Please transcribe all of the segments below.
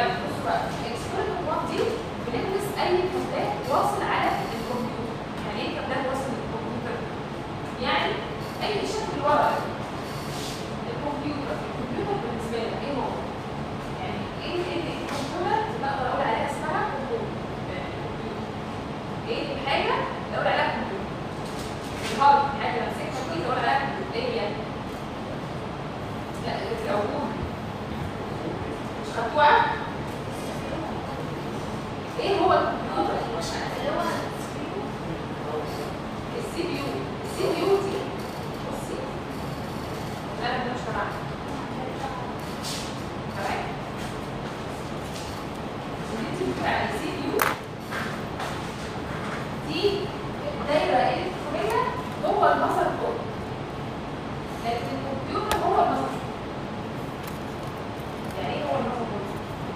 طيب بصوا بقى الاكسبيرمنت 1 دي بندرس اي كابلات واصل على الكمبيوتر يعني ايه كابلات واصل للكمبيوتر يعني اي شكل ورا الكمبيوتر الكمبيوتر بالنسبه لنا ايه هو يعني ايه ايه الكمبيوتر بقدر اقول عليها اسمها كمبيوتر يعني كمبيوتر. ايه الحاجه اللي اقول عليها كمبيوتر الهارد حاجه امسكها كويس اقول عليها كمبيوتر ايه هي لا الاول مش خدتوها ايه هو الكمبيوتر السي بي يو السي بي يو دي بصي انا ده مش تبعنا تمام دي بتاع السي بي يو دي دايره الكترونيه جوه المصدر كود لكن الكمبيوتر هو المصدر يعني ايه هو المصدر كود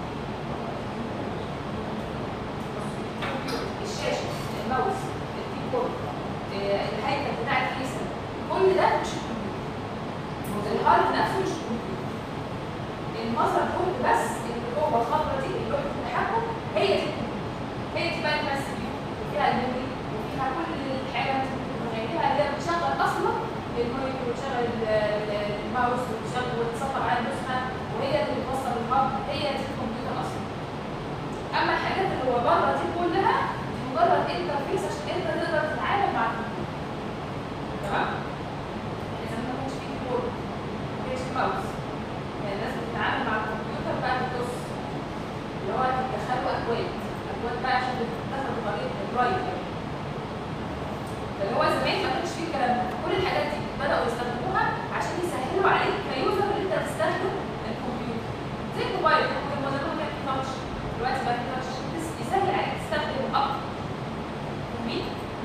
الشاشه الماوس الكيبورد آه، الهيكل بتاع الكيسه كل ده مش الكمبيوتر الهارد نفسه مش الكمبيوتر المصدر كود بس اللي جوه الخطوه دي لوحه التحكم هي دي الكمبيوتر هي دي بقى اللي فيها السي وفيها الميموري وفيها كل الحاجه اللي انت متخيلها اللي هي بتشغل اصلا المونيتور وتشغل ال- ال- الماوس وتشغل وتسطب على النسخه وهي اللي بتوصل الهارد هي دي الكمبيوتر اصلا اما الحاجات اللي هو بره دي كلها دي مجرد انترفيس عشان انت تقدر تتعامل مع الكمبيوتر تمام اذا ما كانش فيه كيبورد ما كانش فيه ماوس يعني الناس بتتعامل مع الكمبيوتر بقى بالدوس اللي هو بيدخلوا اكواد اكواد بقى عشان تدخل بطريقه الدرايف يعني فاللي هو زمان ما كانش فيه الكلام ده كل الحاجات دي بداوا يستخدموها عشان يسهلوا عليك كيوزر اللي انت بتستخدم الكمبيوتر زي الموبايل كان زمان كان فيه تاتش دلوقتي بقى فيه تاتش عشان تس- يسهل عليك تستخدمه اكتر فاهمين؟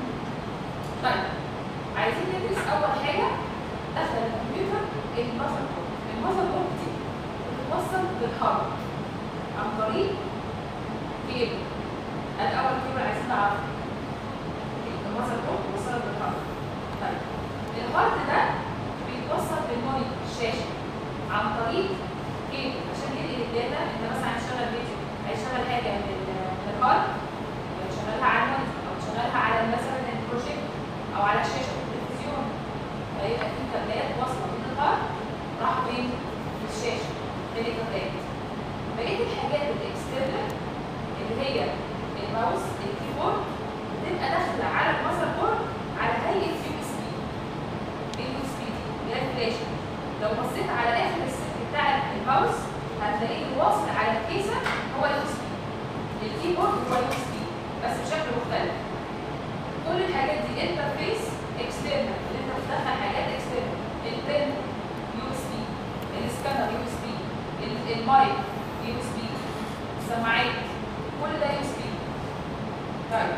طيب عايزين ندرس اول حاجه داخل الكمبيوتر المذر بورد المذر بورد دي بتتوصل بالهارد عن طريق كيبل الاول كيبل عايزين نعرفه المذر بورد بيوصل بالهارد طيب الهارد ده بيتوصل بالمونيتور الشاشه عن طريق كيبل عشان ينقل الداتا انت مثلا عايز تشغل فيديو عايز تشغل حاجه من ال- من الهارد تشغلها على المونيتور او تشغلها على مثلا البروجيكت او على شاشه التلفزيون فيبقى في كابلات واصله من الهارد راحوا فين؟ في الشاشه من الكابلات بقيه الحاجات الاكسترنال اللي هي الماوس الكيبورد بتبقى داخله على المذر بورد على هيئه يو اس بي اليو اس بي دي اللي هي الفلاشه لو بصيت على اخر السلك بتاع الماوس هتلاقيه واصل على الكيسه هو اليو اس بي الكيبورد هو اليو اس بي بس بشكل مختلف كل الحاجات دي انترفيس اكسترنال اللي انت بتدخل حاجات اكسترنال البن يو اس بي السكانر يو اس بي المايك يو اس بي السماعات كل ده يو اس بي طيب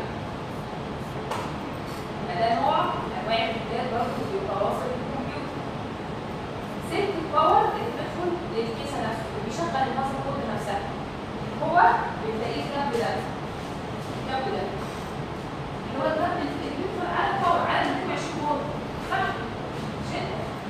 يبقى ده نوع من انواع الكابلات برضه اللي بيبقى واصل بالكمبيوتر سلك الباور اللي بيدخل للكيسه نفسه اللي بيشغل المصدر كود نفسها هو بتلاقيه جنب ده جنب ده اللي هو الجنب اللي بيدخل على الباور على 220 فولت صح؟ مش انت؟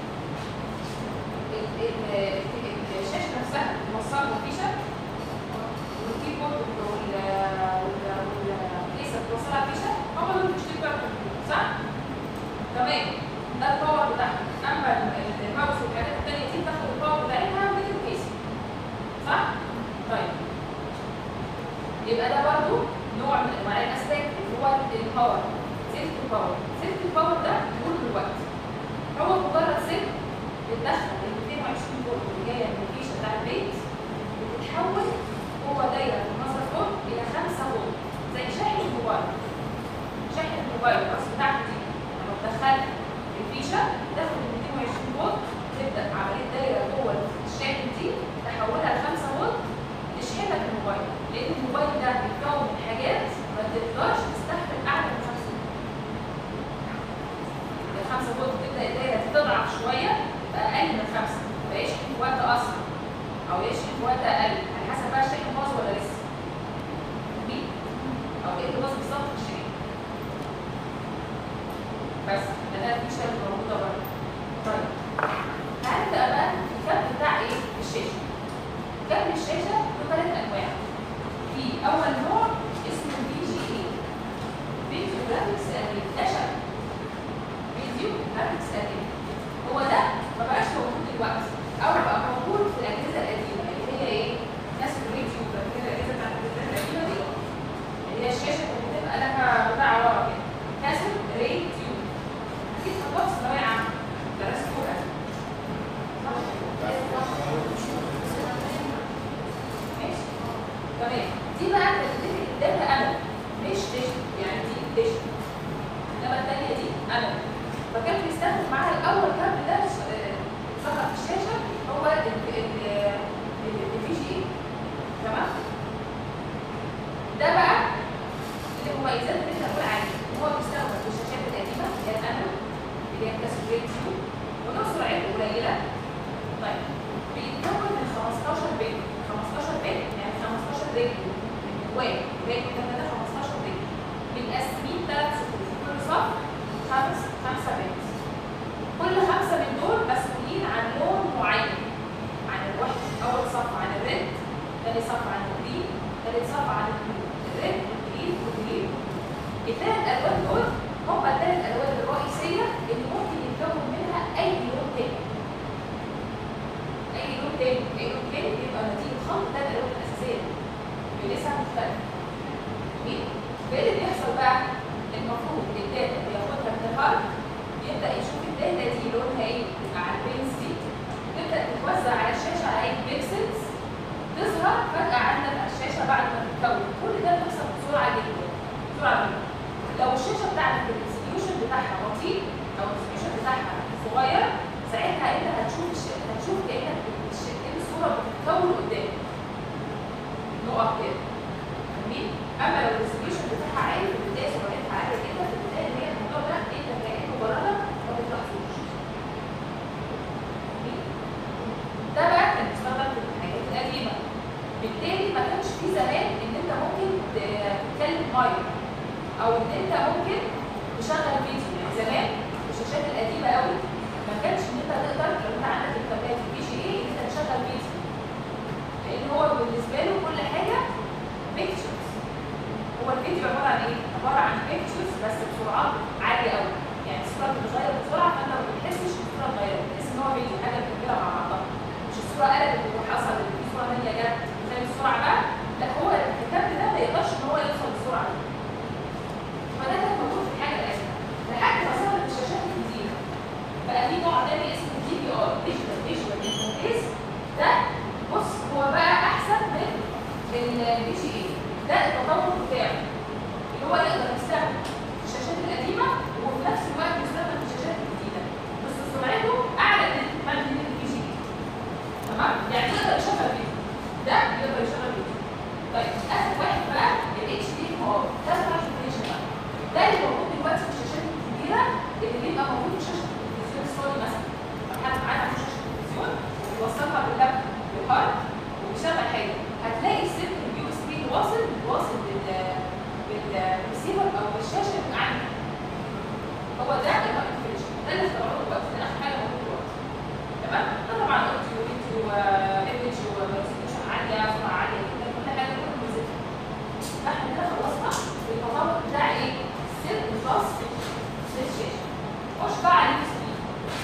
ال- ال- ال- الشاشه نفسها موصله بفيشه والكيبورد وال- وال- والكيسه بتوصلها بفيشه هم دول بيشتركوا في الكمبيوتر صح؟ تمام ده الباور بتاعها اما ال- الماوس والحاجات التانية دي بتاخد الباور بتاعتها من الكيسه صح؟ طيب يبقى ده برضو نوع من انواع الاسلاك اللي هو الباور سلك الباور سلك الباور ده طول الوقت هو مجرد سلك بتدخل ال 220 فولت اللي جايه من الفيشه بتاع البيت بتتحول جوه دايره في المصدر فولت الى 5 فولت زي شاحن الموبايل شاحن الموبايل الراس بتاعته دي لما تدخل الفيشه تاخد ال 220 فولت تبدا عمليه دايره جوه الشاحن دي تحولها ل 5 فولت تشحن لك الموبايل لان الموبايل ده بيتكون من حاجات ما تقدرش تستحمل اعلى من 5 فولت ال 5 فولت تبدا الدايره تضعف شويه تبقى اقل من 5 فيشحن في وقت اسرع او يشحن في وقت اقل على حسب بقى الشحن باظ ولا لسه فاهمين؟ او ايه اللي باظ بالظبط في الشحن بس ده الفيشه اللي موجوده بره طيب هنبدا بقى الكابل بتاع ايه؟ الشاشه كابل الشاشه له ثلاث انواع تمام دي بقى كانت بتفرق قدامها امل مش ديجيتال يعني دي ديجيتال انما الثانيه دي امل فكان بيستخدم معاها الاول كابل ده آه، ظهر في الشاشه هو الفي جي تمام ده بقى اللي مميزات اللي احنا بنقول عليه ان هو بيستخدم في الشاشات القديمه اللي هي الانالوج اللي هي كاسوجيت تيوب وله سرعته قليله طيب بيتكون من 15 بيت 15 بيت يعني 15 رجل من جواه البيت ده 15 رجل متقسمين ثلاث صفوف كل صف خمس خمسه بيت كل خمسه من دول مسؤولين عن لون معين عن الوحده اول صف عن الريد ثاني صف عن الجرين ثالث صف عن البلو الريد والجرين والجرين الثلاث الوان دول هم الثلاث الوان الرئيسيه اللي ممكن يتكون منها اي لون تاني اي لون تاني اي لون تاني بيبقى نتيجه خلط ثلاث الوان الاساسيه بنسب مختلفه جميل ايه اللي بيحصل بقى المفروض الداتا بياخدها من الهارد يبدا يشوف الداتا دي لونها ايه يبقى على البينز دي تبدا تتوزع على الشاشه على اي بيكسلز تظهر فجاه عندك على الشاشه بعد ما تتكون كل ده بيحصل بسرعه جدا بسرعه جدا لو الشاشه بتاعتك الريزوليوشن بتاعها بطيء او الريزوليوشن بتاعها صغير ساعتها انت هتشوف الش- هتشوف كانك الش- كأن الصوره بتتكون قدامك نقط كده فاهمين؟ اما لو الريزوليوشن بتاعها عالي في البدايه سرعتها عاليه جدا في البدايه اللي هي الموضوع ده انت كانه مجرد ما بتلاحظوش فاهمين؟ ده بقى كان بيستخدم في الحاجات القديمه بالتالي ما كانش في زمان ان انت ممكن ت- تتكلم مايك او ان انت ممكن تشغل فيديو يعني زمان في الشاشات القديمه قوي ما كانش ان انت تقدر لو انت عندك الكابلات البي جي اي ان انت تشغل فيديو لان هو بالنسبه له كل حاجه بيكتشرز هو الفيديو عباره عن ايه؟ عباره عن بيكتشرز بس بسرعات عاليه قوي يعني الصوره بتتغير بسرعه فانت ما بتحسش ان الصوره اتغيرت بتحس ان هو فيديو حاجه مكمله مع بعضها مش الصوره قلبت وحصل ان في صوره ثانيه جت زي السرعه بقى لا هو الكابل ده ما يقدرش ان هو يوصل للسرعه دي فده كان موجود في الحاجه القديمه لحد ما ظهرت الشاشات الجديده بقى في نوع تاني اسمه دي بي ار ديجيتال فيجوال انترفيس ده بص هو بقى احسن من البي جي اي ده التطور بتاعه اللي هو يقدر يستخدم في الشاشات القديمه وفي نفس الوقت يستخدم في الشاشات الجديده بس سرعته اعلى من من البي جي اي تمام يعني يقدر يشغل فيديو ده يقدر يشغل فيديو طيب اخر واحد بقى الاتش دي ار ده بتاع الفيجن بقى ده اللي موجود دلوقتي في الشاشات الكبيره اللي بيبقى موجود في شاشه التلفزيون السوني مثلا لو حد معانا في شاشه التلفزيون وبيوصلها باللابتوب بالهارد وبيشغل حاجه هتلاقي السلك اليو اس بي واصل واصل بال بالريسيفر او بالشاشه اللي عندك هو ده الهارد فيجن ده اللي اخترعوه دلوقتي ده اخر حاجه موجوده دلوقتي تمام ده طبعا اوديو فيديو ايمج وريزوليوشن عاليه سرعه عاليه جدا كل حاجه كله ميزتها فاحنا كده خلصنا التطور بتاع ايه؟ السلك الخاص بالشاشه خش بقى على اليو اس بي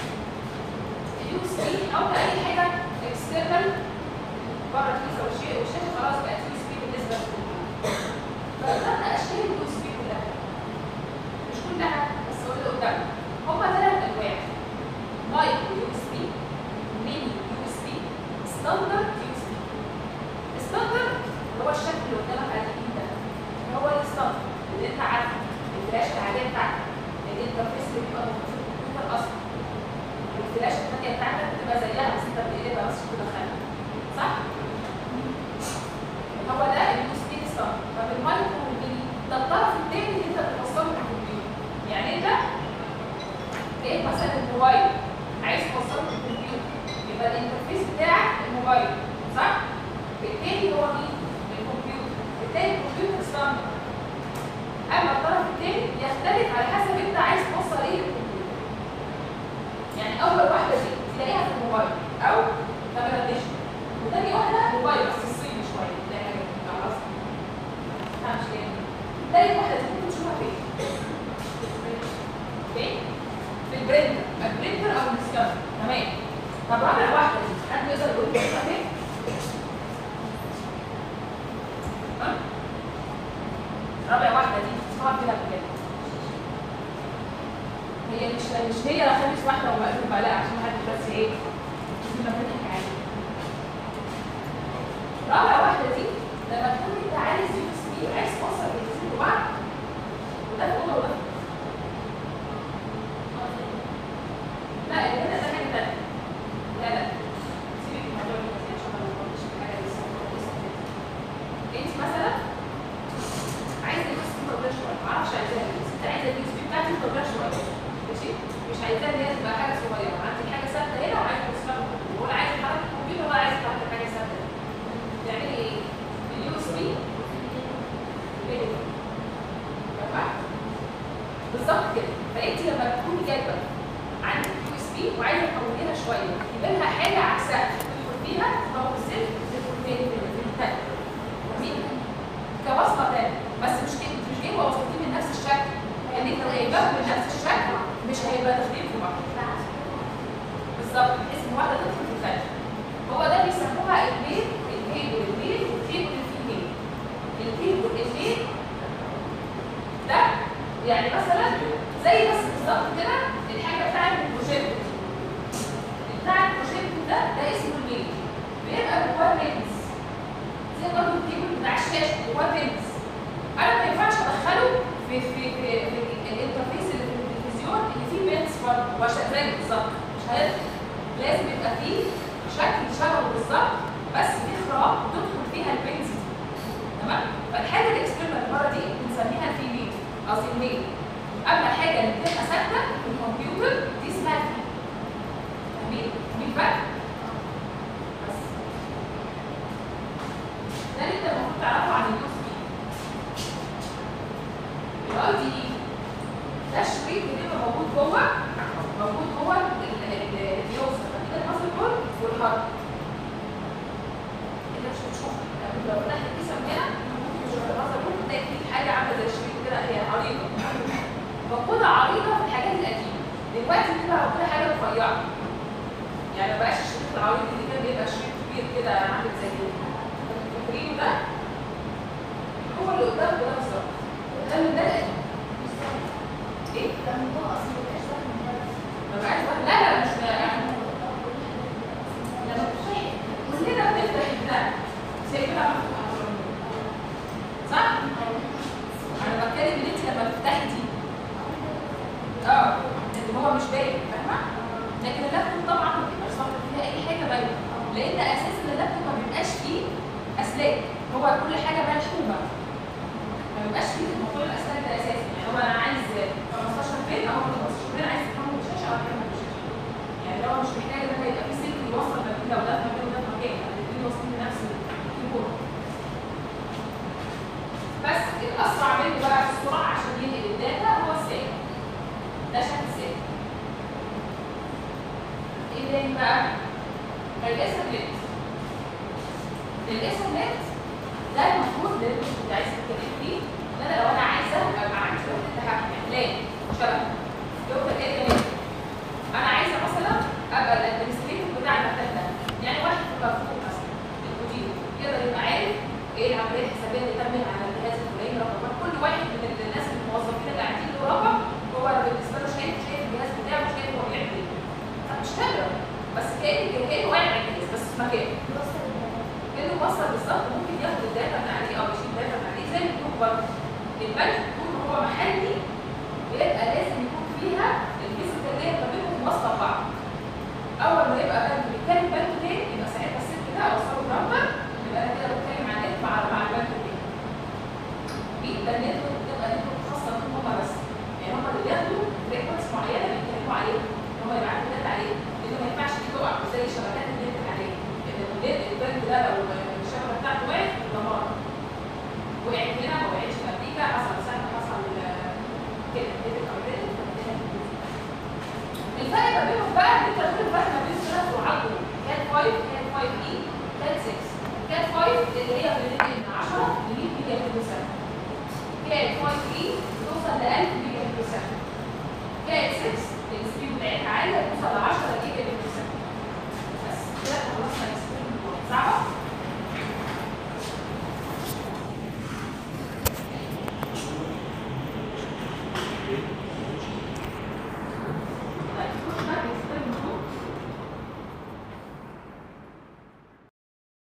اليو اس بي او اي حاجه اكسترنال بره الكيسه والشيء والشاشه خلاص بقت يو اس بي بالنسبه للكمبيوتر فاخترنا اشكال اليو اس بي كلها مش كلها بس هو اللي قدامنا هما ثلاث انواع مايكرو يو اس بي ميني يو اس بي ستاندرد يو اس بي الستاندرد اللي هو الشكل اللي قدامك على اليمين ده اللي هو الستاندرد اللي انت عارفه الفلاش العاديه بتاعتك الانترفيس اللي بيبقى موجود في الكمبيوتر اصلا والفلاش الثانيه بتاعتك بتبقى زيها بس انت بتقلبها بس مش بتدخلها صح؟ هو ده اليو اس بي ستاندرد طب المايكرو والميني ده الطرف الثاني اللي انت بتوصله للكمبيوتر يعني انت لقيت مثلا الموبايل عايز توصله للكمبيوتر يبقى الانترفيس بتاعك الموبايل صح؟ التاني هو مين؟ الكمبيوتر التاني الكمبيوتر ستاندرد اما الطرف التاني يختلف على حسب انت عايز توصل ايه للكمبيوتر يعني اول واحده دي تلاقيها في الموبايل او كاميرا ديجيتال وتاني واحده موبايل بس الصيني شويه تلاقي حاجه خلاص مش يعني تالت واحده دي ممكن تشوفها فين؟ فين؟ في البرينتر البرينتر او السكانر تمام طب رابع واحده دي حد يقدر يقول لي تشوفها فين؟ ها؟ رابع واحده دي تشوفها كده بجد هي مش مش هي خامس واحده ومقلوبه لا عشان ما حدش بس ايه دي ما بتضحك عليه رابع واحده دي لما تكون انت مثلا عايزه اليو اس بي طويله شويه معرفش عايزاها ايه بس انت عايزه اليو اس بي بتاعتي طويله شويه ماشي مش عايزاها ان هي تبقى حاجه صغيره عندك حاجه ثابته هنا وعايزه توصلها بالكمبيوتر ولا عايزه تحرك الكمبيوتر ولا عايزه تحرك حاجه ثابته تعملي ايه؟ اليو اس بي بالظبط كده فانت لما تكوني جايبه عندك يو اس بي وعايزه تطوليها شويه يبقى لها حاجه عكسها تدخل فيها تطور السلك تدخل فين في الثانيه فاهمين؟ كوصفه تانية بس مش كده مش جايبه وصفتين من نفس الشكل يعني انت لو جايباهم من نفس الشكل مش هيبقى داخلين في بعض بالظبط بحيث ان واحده تدخل في الثانيه هو ده بيسموها الميل الكيبل الميل والكيبل الفيميل الكيبل الميل ده يعني مثلا زي بس بالظبط كده الحاجه بتاعت البروجيكت بتاع البروجيكت ده ده اسمه الميل بيبقى جواه بينز زي برضه الكيبل بتاع الشاشه جواه بينز انا ما ينفعش ادخله في في في, في الانترفيس اللي في التلفزيون اللي فيه بينز برضه هو زي بالظبط مش هيدخل لازم يبقى فيه شكل شبهه بالظبط بس في خرام تدخل فيها البينز دي تمام فالحاجه الاكسترنال بره دي بنسميها الفيميل قصدي الميل اما الحاجه اللي بتبقى ثابته في الكمبيوتر دي اسمها الفيميل فاهمين؟ مين بقى؟ بس ده اللي انت المفروض تعرفه عن اليو اس بي الاي دي اي ده الشريط بيبقى موجود جوه موجود جوه اليوزر فكده المصل كود والهارد انت مش بتشوف لو فتحت الكيسه من هنا ممكن تشوف المصل كود تلاقي فيه حاجه عامله زي الشريط كده هي عريضه موجوده عريضه في الحاجات القديمه دلوقتي بتبقى موجوده حاجه رفيعه يعني ما بقاش الشريط العريض اللي كان بيبقى شريط كبير كده عامل زي فاكرينه ده هو اللي قدام ده بالظبط قدام ده القديم ايه؟ ما بقاش واحد- لا لا مش يعني كلنا بنفتح ده سايبها مفتوحه صح؟ انا بتكلم ان انت لما تفتحي دي اه اللي هو مش باين فاهمه؟ لكن اللابتوب طبعا ما بيبقاش ظاهر فيها اي حاجه باينه لان اساسا اللابتوب ما بيبقاش فيه اسلاك هو كل حاجه ملحومه ما بيبقاش فيه موضوع الاسلاك ده اساسا يعني هو انا عايز 15 فين او 15 فين عايز تفهمه بالشاشه او تفهمه بالشاشه يعني لو مش محتاج ان انا يبقى في سلك يوصل ما بين ده وده في مكان وده في مكان يعني الاثنين واصلين لنفس الكيبورد بس الاسرع منه بقى في السرعه عشان ينقل الداتا هو السلك ده شكل السلك ايه تاني بقى؟ الايثرنت الايثرنت ده المفروض اللي انت كنت عايز تتكلم فيه ان انا لو انا عايزه ابقى عندي وحده تحكم يعني لان شبه لوحده كده كمان انا عايزه مثلا ابقى الادمنستريتور بتاع المكان ده يعني واحد في كارفور مثلا المدير يقدر يبقى عارف ايه العمليه الحسابيه اللي تمت على الجهاز الفلاني رقم كل واحد من الناس الموظفين اللي قاعدين له رقم هو بالنسبه له شايف شايف الجهاز بتاعه شايف هو بيعمل ايه فمش تقدر بس كان كانه واقع على الجهاز بس في مكانه كانه موصل بالظبط ممكن ياخد الداتا من عليه او يشيل داتا من عليه زي البنوك برضه البنك طول ما هو محلي بيبقى لازم يكون فيها الفيزيكال داتا ما بينهم واصله ببعض اول ما يبقى بنك بيتكلم بنك تاني يبقى ساعتها الست ده اوصله براوتر يبقى انا كده بتكلم عن نت مع مع البنك تاني بيبقى النتورك بتبقى نتورك خاصه بيهم هم بس يعني هم اللي بياخدوا ريكوردز معينه بيتكلموا عليها هم يبعتوا داتا عليه لانه ما ينفعش دي تقع زي شبكات النت العاديه لان النت البنك ده لو الشبكه بتاعته وقعت دمار وقعت هنا ما وقعتش في امريكا حصل سهم حصل آه، كده نتت او نتت فالدنيا هتبوظ. الفرق ما بينهم بقى ان انت تقول الفرق ما بين ثلاث سرعات دول كان 5 كان 5 اي كان 6 كان 5 اللي هي بتنقل من 10 ل 100 ميجا بير ثانيه كان 5 اي بتوصل ل 1000 ميجا بير ثانيه كان 6 السبيد بتاعتها عاليه بتوصل ل 10 جيجا بير ثانيه بس كده خلصنا